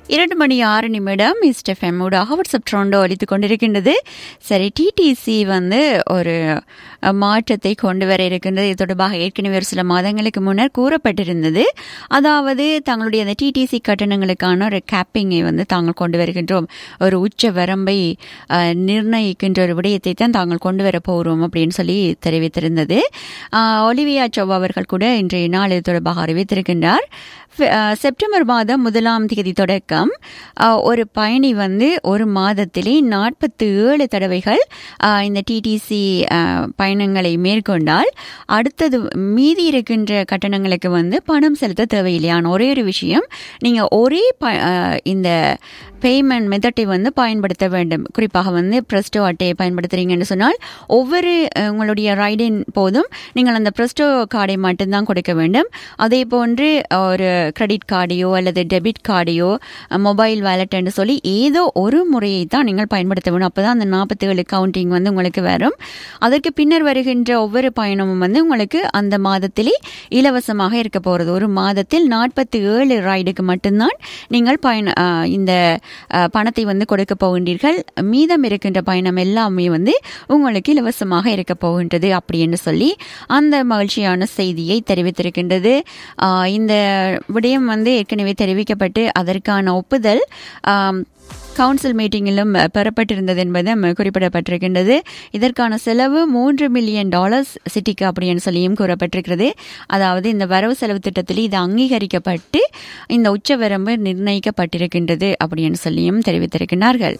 இரண்டு மணி ஆறு நிமிடம் மிஸ்டர் ஃபெம்மோடாக வாட்ஸ்அப் ட்ரோண்டோ அளித்து கொண்டிருக்கின்றது சரி டிடிசி வந்து ஒரு அஹ், மாற்றத்தை கொண்டு வர இருக்கின்றது இது தொடர்பாக ஏற்கனவே ஒரு சில மாதங்களுக்கு முன்னர் கூறப்பட்டிருந்தது அதாவது தங்களுடைய அந்த டிடிசி கட்டணங்களுக்கான ஒரு கேப்பிங்கை வந்து தாங்கள் கொண்டு வருகின்றோம் ஒரு உச்ச வரம்பை அஹ், நிர்ணயிக்கின்ற ஒரு விடயத்தை தான் தாங்கள் கொண்டு வர போகிறோம் அப்படின்னு சொல்லி தெரிவித்திருந்தது அஹ், ஒலிவியா சோவா அவர்கள் கூட இன்றைய நாள் இது தொடர்பாக அறிவித்திருக்கின்றார் ஃபெ- அஹ், செப்டம்பர் மாதம் முதலாம் தேதி தொடக்கம் அஹ், ஒரு பயணி வந்து ஒரு மாதத்திலே நாற்பத்தி ஏழு தடவைகள் அஹ், இந்த டிடிசி பயணங்களை மேற்கொண்டால் அடுத்தது மீதி இருக்கின்ற கட்டணங்களுக்கு வந்து பணம் செலுத்த தேவையில்லையான ஒரே ஒரு விஷயம் நீங்கள் ஒரே ப- அஹ், இந்த பேமெண்ட் மெத்தட்டை வந்து பயன்படுத்த வேண்டும் குறிப்பாக வந்து பிரஸ்டோ அட்டையை பயன்படுத்துறீங்கன்னு சொன்னால் ஒவ்வொரு அஹ், உங்களுடைய ரைடின் போதும் நீங்கள் அந்த பிரஸ்டோ கார்டை மட்டும்தான் கொடுக்க வேண்டும் அதே போன்று ஒரு கிரெடிட் கார்டையோ அல்லது டெபிட் கார்டையோ மொபைல் வேலட்னு சொல்லி ஏதோ ஒரு முறையை தான் நீங்கள் பயன்படுத்த வேண்டும் அப்போ தான் அந்த நாற்பத்தி ஏழு கவுண்டிங் வந்து உங்களுக்கு வரும் அதற்கு பின்னர் வருகின்ற ஒவ்வொரு பயணமும் வந்து உங்களுக்கு அந்த மாதத்திலே இலவசமாக இருக்க போகிறது ஒரு மாதத்தில் நாற்பத்தி ஏழு ரைடுக்கு மட்டும்தான் நீங்கள் பயண அஹ், இந்த அஹ், பணத்தை வந்து கொடுக்க போகின்றீர்கள் மீதம் இருக்கின்ற பயணம் எல்லாமே வந்து உங்களுக்கு இலவசமாக இருக்க போகின்றது அப்படின்னு சொல்லி அந்த மகிழ்ச்சியான செய்தியை தெரிவித்திருக்கின்றது ஆஹ் இந்த விடயம் வந்து ஏற்கனவே தெரிவிக்கப்பட்டு அதற்கான ஒப்புதல் ஆம், கவுன்சில் மீட்டிங்கிலும் பெறப்பட்டிருந்தது என்பதும் குறிப்பிடப்பட்டிருக்கின்றது இதற்கான செலவு மூன்று மில்லியன் டாலர்ஸ் சிட்டிக்கு அப்படின்னு சொல்லியும் கூறப்பட்டிருக்கிறது அதாவது இந்த வரவு செலவு திட்டத்தில் இது அங்கீகரிக்கப்பட்டு இந்த உச்சவரம்பு நிர்ணயிக்கப்பட்டிருக்கின்றது அப்படின்னு சொல்லியும் தெரிவித்திருக்கிறார்கள்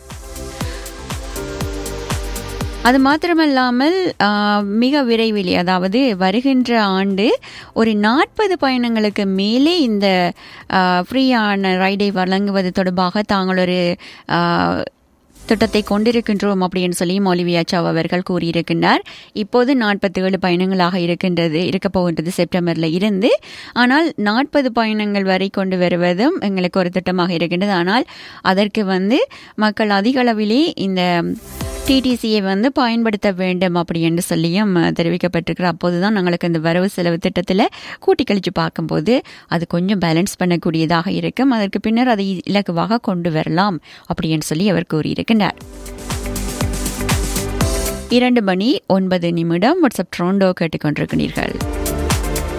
அது மாத்திரமல்லாமல் ஆ, மிக விரைவில் அதாவது வருகின்ற ஆண்டு ஒரு நாற்பது பயணங்களுக்கு மேலே இந்த ஃப்ரீயான ரைடை வழங்குவது தொடர்பாக தாங்கள் ஒரு ஆ, திட்டத்தை கொண்டிருக்கின்றோம் அப்படின்னு சொல்லி மௌலிவியா சாவ் அவர்கள் கூறியிருக்கின்றார் இப்போது நாற்பத்தி ஏழு பயணங்களாக இருக்கின்றது இருக்க போகின்றது செப்டம்பர்ல இருந்து ஆனால் நாற்பது பயணங்கள் வரை கொண்டு வருவதும் எங்களுக்கு ஒரு திட்டமாக இருக்கின்றது ஆனால் அதற்கு வந்து மக்கள் அதிக அளவிலே இந்த டிடிசியை வந்து பயன்படுத்த வேண்டும் அப்படி என்று சொல்லியும் அஹ், தெரிவிக்கப்பட்டிருக்கிற அப்போதுதான் நாங்களுக்கு இந்த வரவு செலவு திட்டத்தில் கூட்டி கழிச்சு பார்க்கும்போது அது கொஞ்சம் பேலன்ஸ் பண்ணக்கூடியதாக இருக்கும் அதற்கு பின்னர் அதை இலகுவாக கொண்டு வரலாம் அப்படின்னு சொல்லி அவர் கூறியிருக்கின்றார் இரண்டு மணி ஒன்பது நிமிடம் வாட்ஸ்அப் ட்ரோண்டோ கேட்டுக்கொண்டிருக்கிறீர்கள்